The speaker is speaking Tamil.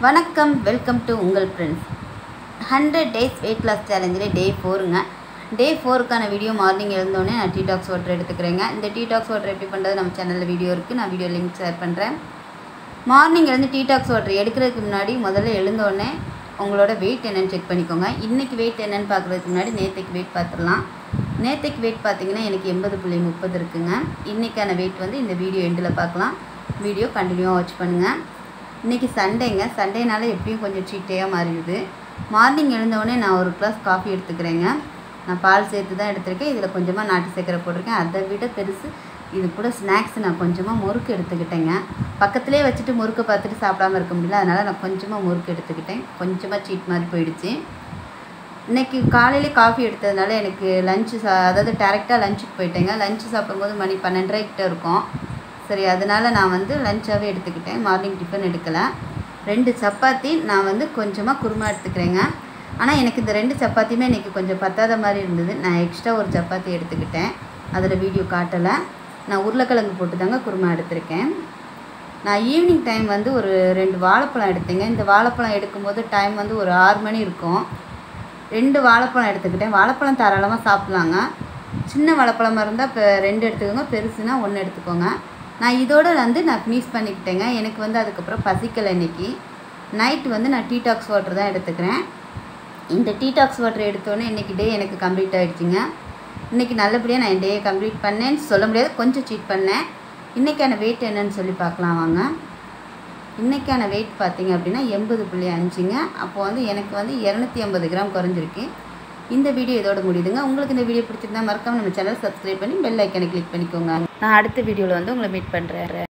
வணக்கம் வெல்கம் டு உங்கள் friends hundred days weight loss சேலஞ்சில் டே ஃபோருங்க டே ஃபோருக்கான வீடியோ மார்னிங் எழுந்தோடனே நான் டீ டாக்ஸ் வாட்டர் எடுத்துக்கிறேங்க இந்த டீ டாக்ஸ் வாட்டர் எப்படி பண்ணுறது நம்ம சேனலில் வீடியோ இருக்குது நான் வீடியோ லிங்க் ஷேர் பண்ணுறேன் மார்னிங் எழுந்து டீ டாக்ஸ் வாட்டர் எடுக்கிறதுக்கு முன்னாடி முதல்ல எழுந்தோடனே உங்களோட வெயிட் என்னன்னு செக் பண்ணிக்கோங்க இன்றைக்கி வெயிட் என்னன்னு பார்க்குறதுக்கு முன்னாடி நேற்றுக்கு வெயிட் பார்த்துடலாம் நேற்றுக்கு வெயிட் பார்த்தீங்கன்னா எனக்கு எண்பது புள்ளி முப்பது இருக்குங்க இன்றைக்கான வெயிட் வந்து இந்த வீடியோ எண்டில் பார்க்கலாம் வீடியோ கண்டினியூவாக வாட்ச் பண்ணுங்கள் இன்றைக்கி சண்டேங்க சண்டேனால எப்படியும் கொஞ்சம் சீட்டையாக மாறிடுது மார்னிங் எழுந்தவுடனே நான் ஒரு கிளாஸ் காஃபி எடுத்துக்கிறேங்க நான் பால் சேர்த்து தான் எடுத்திருக்கேன் இதில் கொஞ்சமாக நாட்டு சர்க்கரை போட்டிருக்கேன் அதை விட பெருசு இது கூட ஸ்நாக்ஸ் நான் கொஞ்சமாக முறுக்கு எடுத்துக்கிட்டேங்க பக்கத்துலேயே வச்சுட்டு முறுக்கை பார்த்துட்டு சாப்பிடாம இருக்க முடியல அதனால் நான் கொஞ்சமாக முறுக்கு எடுத்துக்கிட்டேன் கொஞ்சமாக சீட் மாதிரி போயிடுச்சு இன்றைக்கி காலையிலே காஃபி எடுத்ததுனால எனக்கு லஞ்சு சா அதாவது டேரெக்டாக லஞ்சுக்கு போயிட்டேங்க லஞ்சு சாப்பிடும்போது மணி பன்னெண்டரை கிட்ட இருக்கும் சரி அதனால் நான் வந்து லஞ்சாகவே எடுத்துக்கிட்டேன் மார்னிங் டிஃபன் எடுக்கலை ரெண்டு சப்பாத்தி நான் வந்து கொஞ்சமாக குருமா எடுத்துக்கிறேங்க ஆனால் எனக்கு இந்த ரெண்டு சப்பாத்தியுமே இன்றைக்கி கொஞ்சம் பத்தாத மாதிரி இருந்தது நான் எக்ஸ்ட்ரா ஒரு சப்பாத்தி எடுத்துக்கிட்டேன் அதில் வீடியோ காட்டலை நான் உருளைக்கிழங்கு போட்டு தாங்க குருமா எடுத்திருக்கேன் நான் ஈவினிங் டைம் வந்து ஒரு ரெண்டு வாழைப்பழம் எடுத்தேங்க இந்த வாழைப்பழம் எடுக்கும்போது டைம் வந்து ஒரு ஆறு மணி இருக்கும் ரெண்டு வாழைப்பழம் எடுத்துக்கிட்டேன் வாழைப்பழம் தாராளமாக சாப்பிட்லாங்க சின்ன வாழைப்பழமாக இருந்தால் இப்போ ரெண்டு எடுத்துக்கோங்க பெருசுனா ஒன்று எடுத்துக்கோங்க நான் இதோட வந்து நான் ஃபினிஷ் பண்ணிக்கிட்டேங்க எனக்கு வந்து அதுக்கப்புறம் பசிக்கலை இன்னைக்கு நைட் வந்து நான் டீ டாக்ஸ் வாட்டர் தான் எடுத்துக்கிறேன் இந்த டீ டாக்ஸ் வாட்டர் எடுத்தோன்னே இன்றைக்கி டே எனக்கு கம்ப்ளீட் ஆகிடுச்சிங்க இன்றைக்கி நல்லபடியாக நான் என் டேயை கம்ப்ளீட் பண்ணேன்னு சொல்ல முடியாது கொஞ்சம் சீட் பண்ணேன் இன்றைக்கான வெயிட் என்னன்னு சொல்லி பார்க்கலாம் வாங்க இன்றைக்கான வெயிட் பார்த்தீங்க அப்படின்னா எண்பது புள்ளி அஞ்சுங்க அப்போ வந்து எனக்கு வந்து இரநூத்தி ஐம்பது கிராம் குறைஞ்சிருக்கு இந்த வீடியோ இதோட முடியுதுங்க உங்களுக்கு இந்த வீடியோ பிடிச்சிருந்தா மறக்காம நம்ம சேனல் சப்ஸ்கிரைப் பண்ணி பெல் ஐக்கனை கிளிக் பண்ணிக்கோங்க நான் அடுத்த வீடியோவில் வந்து உங்களை மீட் பண்ணுறேன்